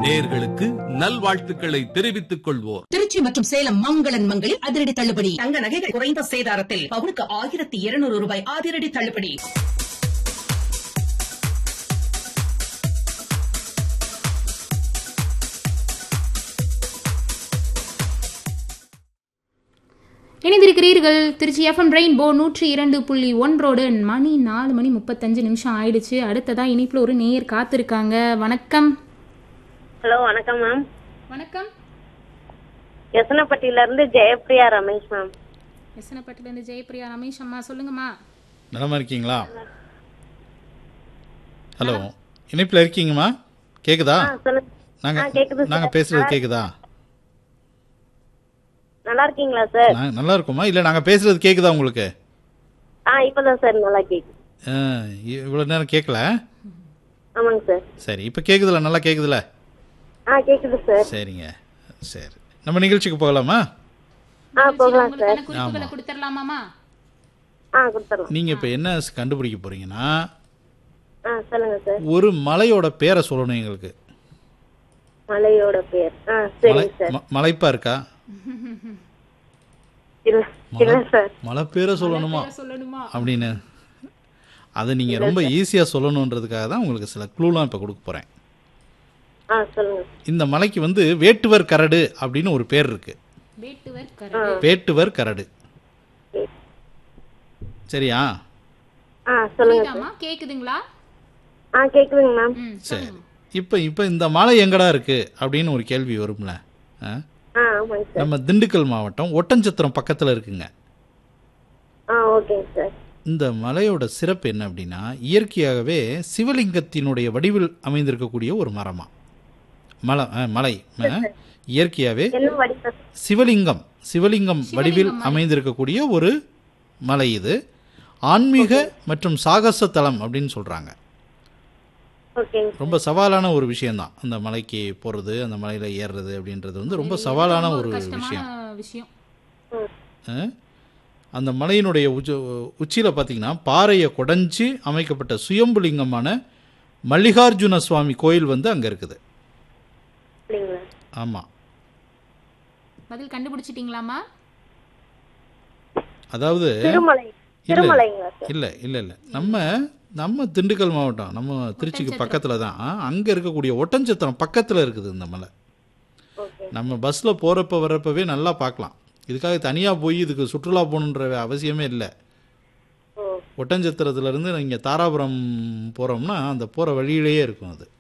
நேர்களுக்கு நல்வாழ்த்துக்களை தெரிவித்துக் கொள்வோர் திருச்சி மற்றும் சேலம் மங்களன் மங்களில் அதிரடி தள்ளுபடி தங்க நகைகள் குறைந்த சேதாரத்தில் பவுனுக்கு ஆயிரத்தி இருநூறு ரூபாய் அதிரடி தள்ளுபடி இணைந்திருக்கிறீர்கள் திருச்சி எஃப்எம் ரெயின்போ நூற்றி இரண்டு புள்ளி ஒன்றோடு மணி நாலு மணி முப்பத்தஞ்சு நிமிஷம் ஆயிடுச்சு அடுத்ததா இனிப்புல ஒரு நேயர் காத்திருக்காங்க வணக்கம் ஹலோ வணக்கம் மேம் வணக்கம் யசனப்பட்டியில இருந்து ஜெயப்பிரியா ரமேஷ் மேம் எசனப்பட்டிலேருந்து ஜெயபிரியா ரமேஷ் அம்மா சொல்லுங்கம்மா நலமா இருக்கீங்களா ஹலோ இணைப்பில் இருக்கீங்கம்மா கேக்குதா ஆ சொல்லுங்க நாங்க ஆ, கேக்குது சார். நாங்க பேசுறது கேக்குதா நல்லா இருக்கீங்களா சார் நான் நல்லா இருக்குமா இல்ல நாங்க பேசுறது கேக்குதா உங்களுக்கு ஆ இப்பதான் சார் நல்லா கேக்கு ஆ, இ- இவ்வளவு நேரம் கேட்கல ஆமாங்க சார் சரி இப்போ கேக்குதுல நல்லா கேக்குதுல ஆ கேக்குது சார் சரிங்க சரி நம்ம நிகழ்ச்சிக்கு போகலாமா ஆ போகலாம் சார் உங்களுக்கான குறிப்புகளை கொடுத்துடலாமாமா ஆ கொடுத்துடலாம் நீங்க இப்ப என்ன கண்டுபிடிக்க போறீங்கன்னா ஆ சொல்லுங்க சார் ஒரு மலையோட பேரை சொல்லணும் எங்களுக்கு மலையோட பேர் ஆ மலை சரிங்க சார் ம- மலைப்பா இருக்கா இல்ல இல்ல சார் மலை பேரை சொல்லணுமா சொல்லணுமா அப்படின்னு அதை நீங்கள் ரொம்ப ஈஸியாக சொல்லணுன்றதுக்காக தான் உங்களுக்கு சில க்ளூலாம் இப்போ கொடுக்க போகிறேன் ஆ சொல்லுங்க இந்த மலைக்கு வந்து வேட்டுவர் கரடு அப்படின்னு ஒரு பேர் இருக்கு வேட்டுவர் கரடு வேட்டுவர் கரடு சரியா ஆ சொல்லுங்க சார் புரியுதாம்மா கேக்குதுங்களா ஆ கேக்குதுங்க மேம் ம் சரி இப்போ இப்போ இந்த மலை எங்கடா இருக்கு அப்படின்னு ஒரு கேள்வி வரும்ல ஆ? ஆ ஆமாங்க சார் நம்ம திண்டுக்கல் மாவட்டம் ஒட்டஞ்சத்திரம் பக்கத்தில் இருக்குங்க ஆ ஓகேங்க சார் இந்த மலையோட சிறப்பு என்ன அப்படின்னா இயற்கையாகவே சிவலிங்கத்தினுடைய வடிவில் அமைந்திருக்கக்கூடிய ஒரு மரமா மலை ஆ, மலை ஆ, இயற்கையாகவே என்ன வடிவ சிவலிங்கம் சிவலிங்கம் வடிவில் அமைந்திருக்கக்கூடிய ஒரு மலை இது ஆன்மீக மற்றும் சாகச தலம் அப்படின்னு சொல்கிறாங்க ஓகேங்க ரொம்ப சவாலான ஒரு விஷயம்தான் அந்த மலைக்கு போகிறது அந்த மலையில் ஏறுறது அப்படின்றது வந்து ரொம்ப சவாலான ஒரு கஷ்டமான விஷயம் விஷயம் ம் ஆ? அந்த மலையினுடைய உச்ச உச்சியில் பார்த்தீங்கன்னா பாறையை குடைஞ்சி அமைக்கப்பட்ட சுயம்புலிங்கமான மல்லிகார்ஜுன சுவாமி கோயில் வந்து அங்கே இருக்குது அப்படிங்களா ஆமாம் பதில் கண்டுபிடிச்சிட்டீங்களாமா அதாவது திருமலை திருமலைங்களா சார் இல்லை இல்லை இல்லை நம்ம நம்ம திண்டுக்கல் மாவட்டம் நம்ம திருச்சிக்கு பக்கத்தில் தான் அங்கே இருக்கக்கூடிய ஒட்டஞ்சத்திரம் பக்கத்தில் இருக்குது இந்த மலை ஓகே நம்ம பஸ்ஸில் போகிறப்ப வர்றப்பவே நல்லா பார்க்கலாம் இதுக்காக தனியாக போய் இதுக்கு சுற்றுலா போகணுன்ற அவசியமே இல்லை ஓ ஒட்டஞ்சத்திரத்துலேருந்து இங்கே தாராபுரம் போகிறோம்னா அந்த போகிற வழியிலேயே இருக்கும் அது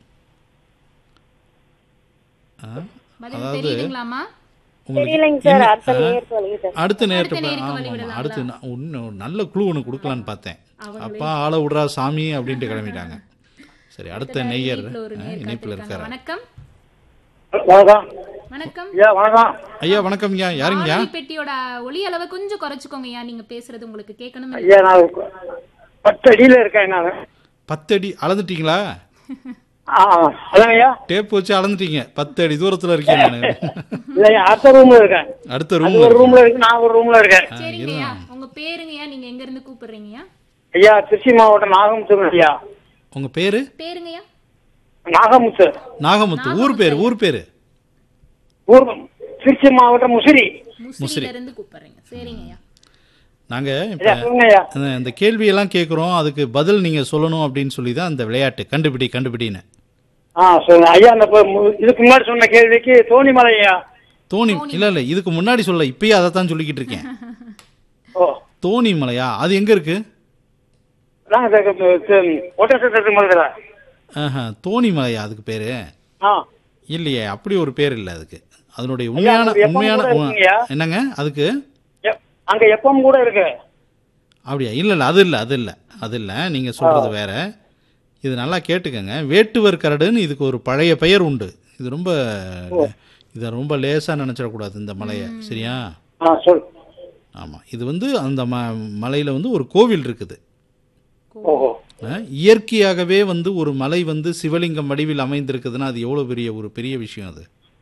ஆ? பதில் அதாவது தெரியுதுங்களாமா உங்களுக்கு தெரியலைங்க சார் இன்னும்- அடுத்த ஆ? நேருக்கு வழிகிட்டேன் அடுத்த நேரத்தை அடுத்த நேருக்கு ஆமாம் வழி ஆமாம் விடலாங்களா? அடுத்து நான் இன்னும் ஒரு நல்ல க்ளூ ஒன்று கொடுக்கலான்னு பார்த்தேன் அப்பா ஆளை விடுறா சாமி அப்படின்ட்டு கிளம்பிட்டாங்க சரி அடுத்த நெய்யர் இணைப்புல ஒரு நேயர் இணைப்பில் காத்திருக்காங்க. இருக்காரு வணக்கம் வணக்கம் வணக்கம் ஐயா வணக்கம் ஐயா வணக்கம்யா யாருங்கய்யா வானொலி பெட்டியோட ஒலி அளவை கொஞ்சம் குறைச்சுக்கோங்கய்யா நீங்க பேசுறது உங்களுக்கு கேட்கணும் ஐயா நான் பத்து அடியில இருக்கேன் நான் பத்து அடி அளந்துட்டீங்களா ஆ அதான் ஐயா டேப் வச்சு அளந்துட்டீங்க பத்து அடி தூரத்தில் இருக்கேன் நான் இல்லையா அடுத்த ரூம்ல இருக்கேன் அடுத்த அது ரூம் ஒரு ரூம்ல இருக்கு நான் ஒரு ரூம்ல இருக்கேன் சரிங்கய்யா உங்க பேருங்கய்யா நீங்க எங்க இருந்து கூப்பிடுறீங்கய்யா ஐயா திருச்சி மாவட்டம் நாகமுத்து ஐயா உங்கள் பேர் பேருங்கய்யா நாகமுத்து நாகமுத்து ஊர் பேர் ஊர் பேர் ஊர் திருச்சி மாவட்டம் முசிறி முசிறில இருந்து கூப்பிடுறீங்க சரிங்கய்யா நாங்கள் ஐயா இப்போ சொல்லுங்க ஐயா இந்த கேள்வியெல்லாம் கேட்குறோம் அதுக்கு பதில் நீங்கள் சொல்லணும் அப்படின்னு சொல்லி தான் அந்த விளையாட்டு கண்டுபிடி கண்டுபிடின்னு ஆ சொல்லுங்க ஐயா அந்த இப்ப மு- இதுக்கு முன்னாடி சொன்ன கேள்விக்கு தோணிமலை ஐயா தோணி இல்லை இல்லை இதுக்கு முன்னாடி சொல்ல இப்பயே அதை தான் சொல்லிக்கிட்டு இருக்கேன் ஓ தோணி மலையா அது எங்கே இருக்குது நாங்க ஒட்டசத்திரத்து மதுரை ஆஹா தோணி மலையா அதுக்கு பேர் ஆ இல்லையே அப்படி ஒரு பேர் இல்லை அதுக்கு அதனுடைய உண்மையான அது எப்பவும் உண்மையான கூட இருக்குங்கய்யா. என்னங்க அதுக்கு எ- அங்க எப்பவும் கூட இருக்கு அப்படியா இல்லை இல்லை அது இல்லை அது இல்லை அது இல்லை நீங்கள் சொல்கிறது வேற இது நல்லா கேட்டுக்கங்க வேட்டுவர் கரடுன்னு இதுக்கு ஒரு பழைய பெயர் உண்டு இது ரொம்ப இதை ரொம்ப லேசாக நினச்சிடக்கூடாது இந்த மலையை சரியா ஆ சொல் ஆமாம் இது வந்து அந்த ம மலையில் வந்து ஒரு கோவில் இருக்குது ஓஹோ அஹ், இயற்கையாகவே வந்து ஒரு மலை வந்து சிவலிங்கம் வடிவில் அமைந்திருக்குதுன்னா அது எவ்வளோ பெரிய ஒரு பெரிய விஷயம் அது